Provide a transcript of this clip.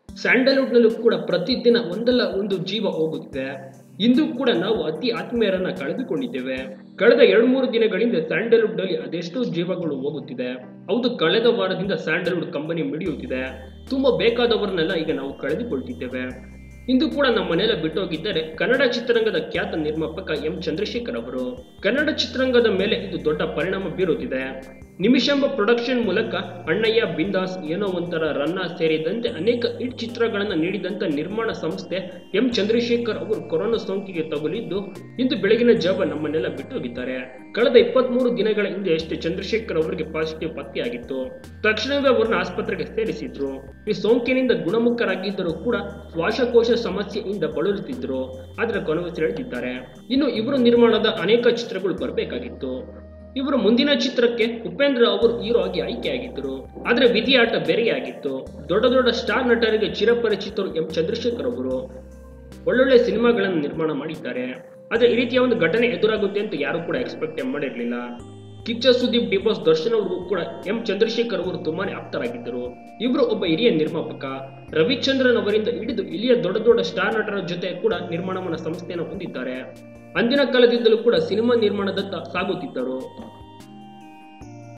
Sandalwood ನಲ್ಲೂ ಕೂಡ ಪ್ರತಿದಿನ ಒಂದಲ್ಲ ಒಂದು ಜೀವ ಹೋಗುತ್ತಿದೆ ಇಂದು ಕೂಡ ನಾವು ಅತಿ ಆತ್ಮೀಯರನ್ನ ಕಳೆದುಕೊಂಡಿದ್ದೇವೆ ಕಳೆದ ಎರಡು ಮೂರು ದಿನಗಳಿಂದ ಸ್ಯಾಂಡಲ್ವುಡ್ ನಲ್ಲಿ ಅದೆಷ್ಟೋ ಜೀವಗಳು ಹೋಗುತ್ತಿದೆ ಹೌದು ಕಳೆದ ವಾರದಿಂದ ಸ್ಯಾಂಡಲ್ವುಡ್ ಕಂಪನಿ ಮಿಡಿಯುತ್ತಿದೆ ತುಂಬಾ ಬೇಕಾದವರನ್ನೆಲ್ಲ ಈಗ ನಾವು ಕಳೆದುಕೊಳ್ತಿದ್ದೇವೆ ಇಂದು ಕೂಡ ನಮ್ಮ ಮನೆಯಲ್ಲ ಬಿಟ್ಟೋಗಿದ್ದರೆ ಕನ್ನಡ ಚಿತ್ರರಂಗದ ಖ್ಯಾತ ನಿರ್ಮಾಪಕ ಎಂ ಚಂದ್ರಶೇಖರ್ ಅವರು ಕನ್ನಡ ಚಿತ್ರರಂಗದ ಮೇಲೆ ಇದು ದೊಡ್ಡ ಪರಿಣಾಮ ಬೀರುತ್ತಿದೆ ನಿಮಿಷಂಬ ಪ್ರೊಡಕ್ಷನ್ ಮೂಲಕ ಅಣ್ಣಯ್ಯ ಬಿಂದಾಸ್ ಏನೋ ಒಂಥರ ರನ್ನ ಸೇರಿದಂತೆ ಅನೇಕ ಹಿಟ್ ಚಿತ್ರಗಳನ್ನು ನೀಡಿದಂತ ನಿರ್ಮಾಣ ಸಂಸ್ಥೆ ಎಂ ಚಂದ್ರಶೇಖರ್ ಅವರು ಕೊರೋನಾ ಸೋಂಕಿಗೆ ತಗುಲಿದ್ದು ಇಂದು ಬೆಳಗಿನ ಜಾವ ನಮ್ಮನ್ನೆಲ್ಲ ಬಿಟ್ಟೋಗಿದ್ದಾರೆ ಕಳೆದ ಇಪ್ಪತ್ಮೂರು ದಿನಗಳ ಹಿಂದೆ ಅಷ್ಟೇ ಚಂದ್ರಶೇಖರ್ ಅವರಿಗೆ ಪಾಸಿಟಿವ್ ಪತ್ತೆಯಾಗಿತ್ತು ತಕ್ಷಣವೇ ಅವರನ್ನ ಆಸ್ಪತ್ರೆಗೆ ಸೇರಿಸಿದ್ರು ಈ ಸೋಂಕಿನಿಂದ ಗುಣಮುಖರಾಗಿದ್ದರೂ ಕೂಡ ಶ್ವಾಸಕೋಶ ಸಮಸ್ಯೆಯಿಂದ ಬಳಲುತ್ತಿದ್ರು ಆದ್ರೆ ಕೊನೆಯುಸಿರೆಳೆದಿದ್ದಾರೆ ಇನ್ನು ಇವರು ನಿರ್ಮಾಣದ ಅನೇಕ ಚಿತ್ರಗಳು ಬರಬೇಕಾಗಿತ್ತು ಇವರು ಮುಂದಿನ ಚಿತ್ರಕ್ಕೆ ಉಪೇಂದ್ರ ಅವರು ಹೀರೋ ಆಗಿ ಆಯ್ಕೆಯಾಗಿದ್ದರು ಆದ್ರೆ ವಿಧಿಯಾಟ ಬೇರೆಯಾಗಿತ್ತು ದೊಡ್ಡ ದೊಡ್ಡ ಸ್ಟಾರ್ ನಟರಿಗೆ ಚಿರಪರಿಚಿತರು ಎಂ ಚಂದ್ರಶೇಖರ್ ಅವರು ಒಳ್ಳೊಳ್ಳೆ ಸಿನಿಮಾಗಳನ್ನು ನಿರ್ಮಾಣ ಮಾಡಿದ್ದಾರೆ ಆದ್ರೆ ಈ ರೀತಿಯ ಒಂದು ಘಟನೆ ಎದುರಾಗುತ್ತೆ ಅಂತ ಯಾರು ಕೂಡ ಎಕ್ಸ್ಪೆಕ್ಟ್ ಮಾಡಿರಲಿಲ್ಲ ಕಿಚ್ಚ ಸುದೀಪ್ ಡಿಬಾಸ್ ದರ್ಶನ್ ಅವ್ರಿಗೂ ಕೂಡ ಎಂ ಚಂದ್ರಶೇಖರ್ ಅವರು ತುಂಬಾನೇ ಆಪ್ತರಾಗಿದ್ದರು ಇವರು ಒಬ್ಬ ಹಿರಿಯ ನಿರ್ಮಾಪಕ ರವಿಚಂದ್ರನ್ ಅವರಿಂದ ಹಿಡಿದು ಇಲ್ಲಿಯ ದೊಡ್ಡ ದೊಡ್ಡ ಸ್ಟಾರ್ ನಟರ ಜೊತೆ ಕೂಡ ನಿರ್ಮಾಣವನ್ನ ಸಂಸ್ಥೆಯನ್ನು ಹೊಂದಿದ್ದಾರೆ ಅಂದಿನ ಕಾಲದಿಂದಲೂ ಕೂಡ ಸಿನಿಮಾ ನಿರ್ಮಾಣದತ್ತ ಸಾಗುತ್ತಿದ್ದರು